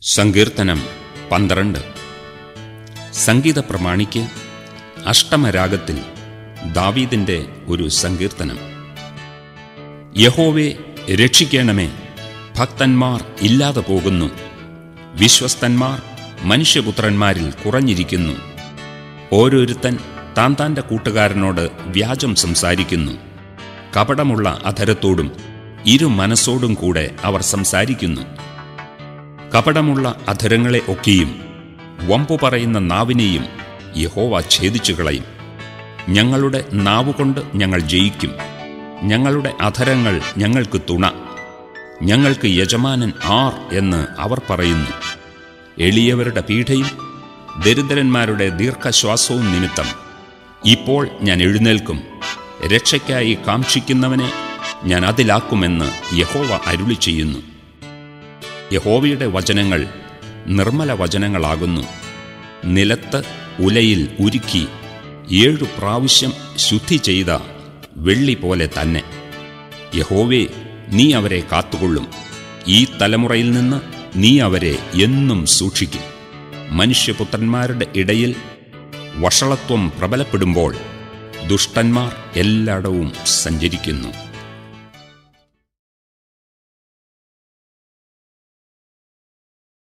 സങ്കീർത്തനം പന്ത്രണ്ട് സംഗീത പ്രമാണിക്ക് അഷ്ടമരാഗത്തിൽ ദാവീദിന്റെ ഒരു സങ്കീർത്തനം യഹോവെ രക്ഷിക്കണമേ ഭക്തന്മാർ ഇല്ലാതെ പോകുന്നു വിശ്വസ്തന്മാർ മനുഷ്യപുത്രന്മാരിൽ കുറഞ്ഞിരിക്കുന്നു ഓരോരുത്തൻ താൻ താൻ്റെ കൂട്ടുകാരനോട് വ്യാജം സംസാരിക്കുന്നു കപടമുള്ള അധരത്തോടും ഇരു മനസ്സോടും കൂടെ അവർ സംസാരിക്കുന്നു കപടമുള്ള അധരങ്ങളെ ഒക്കെയും വമ്പു പറയുന്ന നാവിനെയും യഹോവ ഛേദിച്ചു കളയും ഞങ്ങളുടെ നാവുകൊണ്ട് ഞങ്ങൾ ജയിക്കും ഞങ്ങളുടെ അധരങ്ങൾ ഞങ്ങൾക്ക് തുണ ഞങ്ങൾക്ക് യജമാനൻ ആർ എന്ന് അവർ പറയുന്നു എളിയവരുടെ പീഠയും ദരിദ്രന്മാരുടെ ദീർഘശ്വാസവും നിമിത്തം ഇപ്പോൾ ഞാൻ എഴുന്നേൽക്കും രക്ഷയ്ക്കായി കാക്ഷിക്കുന്നവനെ ഞാൻ അതിലാക്കുമെന്ന് യഹോവ അരുളി ചെയ്യുന്നു യഹോവയുടെ വചനങ്ങൾ നിർമ്മല വചനങ്ങളാകുന്നു നിലത്ത് ഉലയിൽ ഉരുക്കി ഏഴു പ്രാവശ്യം ശുദ്ധി ചെയ്ത വെള്ളി പോലെ തന്നെ യഹോവേ നീ അവരെ കാത്തുകൊള്ളും ഈ തലമുറയിൽ നിന്ന് നീ അവരെ എന്നും സൂക്ഷിക്കും മനുഷ്യപുത്രന്മാരുടെ ഇടയിൽ വഷളത്വം പ്രബലപ്പെടുമ്പോൾ ദുഷ്ടന്മാർ എല്ലായിടവും സഞ്ചരിക്കുന്നു